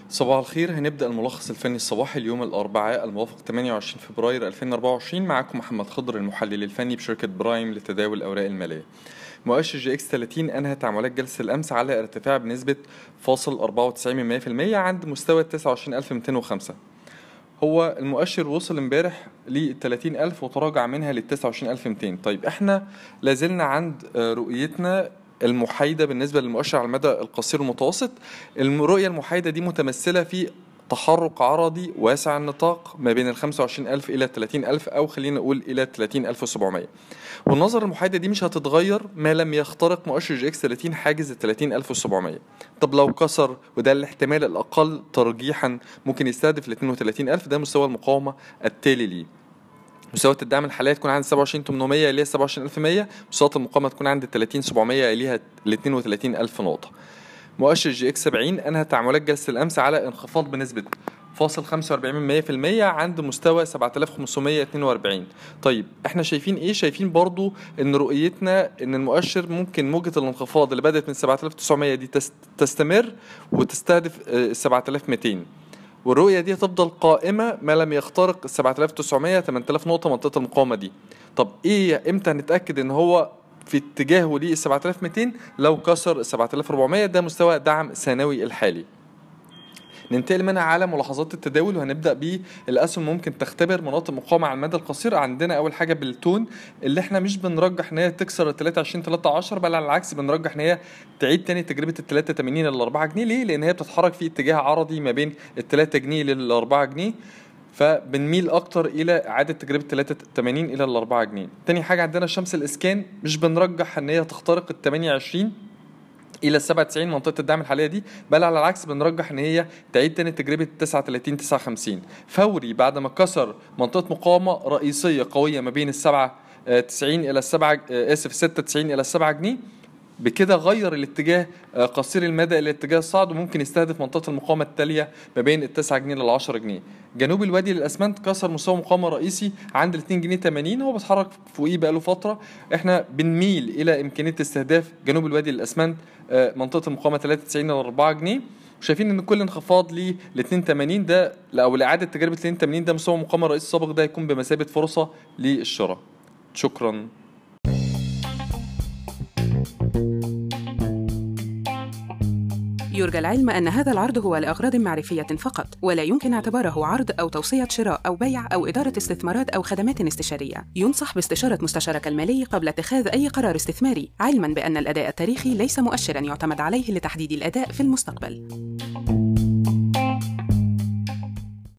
صباح الخير هنبدأ الملخص الفني الصباحي اليوم الأربعاء الموافق 28 فبراير 2024 معكم محمد خضر المحلل الفني بشركة برايم لتداول الأوراق المالية مؤشر جي اكس 30 أنهى تعاملات جلسة الأمس على ارتفاع بنسبة فاصل 94% عند مستوى 29205 هو المؤشر وصل امبارح ل 30000 وتراجع منها لل 29200 طيب احنا لازلنا عند رؤيتنا المحايدة بالنسبة للمؤشر على المدى القصير والمتوسط الرؤية المحايدة دي متمثلة في تحرك عرضي واسع النطاق ما بين ال 25000 إلى 30000 أو خلينا نقول إلى 30700 والنظر المحايدة دي مش هتتغير ما لم يخترق مؤشر جي اكس 30 حاجز ال 30700 طب لو كسر وده الاحتمال الأقل ترجيحا ممكن يستهدف ال 32000 ده مستوى المقاومة التالي ليه مستويات الدعم الحاليه تكون عند 27800 اللي هي 27100 مستويات المقاومه تكون عند 30700 اللي هي ل 32000 نقطه مؤشر جي اكس 70 انهى تعاملات جلسه الامس على انخفاض بنسبه فاصل 45% عند مستوى 7542 طيب احنا شايفين ايه شايفين برضو ان رؤيتنا ان المؤشر ممكن موجة الانخفاض اللي بدأت من 7900 دي تستمر وتستهدف 7200 والرؤيه دي هتفضل قائمه ما لم يخترق 7900 8000 نقطه منطقه المقاومه دي طب ايه امتى هنتاكد ان هو في اتجاهه لل 7200 لو كسر 7400 ده مستوى دعم ثانوي الحالي ننتقل منها على ملاحظات التداول وهنبدا بالاسهم ممكن تختبر مناطق مقاومه على المدى القصير عندنا اول حاجه بالتون اللي احنا مش بنرجح ان هي تكسر ال 23 13 بل على العكس بنرجح ان هي تعيد تاني تجربه ال 83 لل 4 جنيه ليه؟ لان هي بتتحرك في اتجاه عرضي ما بين ال 3 جنيه لل 4 جنيه فبنميل اكتر الى اعاده تجربه 83 الى ال 4 جنيه. تاني حاجه عندنا شمس الاسكان مش بنرجح ان هي تخترق ال 28 الى ال 97 منطقه الدعم الحاليه دي بل على العكس بنرجح ان هي تعيد تاني تجربه 39 59 فوري بعد ما كسر منطقه مقاومه رئيسيه قويه ما بين ال 7 90 الى ال 7 اسف 96 الى ال 7 جنيه بكده غير الاتجاه قصير المدى الى اتجاه الصعد وممكن يستهدف منطقه المقاومه التاليه ما بين ال 9 جنيه لل 10 جنيه. جنوب الوادي للاسمنت كسر مستوى مقاومه رئيسي عند ال 2 جنيه 80 هو بيتحرك فوقيه بقاله فتره احنا بنميل الى امكانيه استهداف جنوب الوادي للاسمنت منطقه المقاومه 93 ل 4 جنيه وشايفين ان كل انخفاض ل 82 ده او لاعاده تجربه 82 ده مستوى مقاومه رئيسي سابق ده هيكون بمثابه فرصه للشراء. شكرا. يرجى العلم أن هذا العرض هو لأغراض معرفية فقط، ولا يمكن اعتباره عرض أو توصية شراء أو بيع أو إدارة استثمارات أو خدمات استشارية. ينصح باستشارة مستشارك المالي قبل اتخاذ أي قرار استثماري، علماً بأن الأداء التاريخي ليس مؤشراً يعتمد عليه لتحديد الأداء في المستقبل.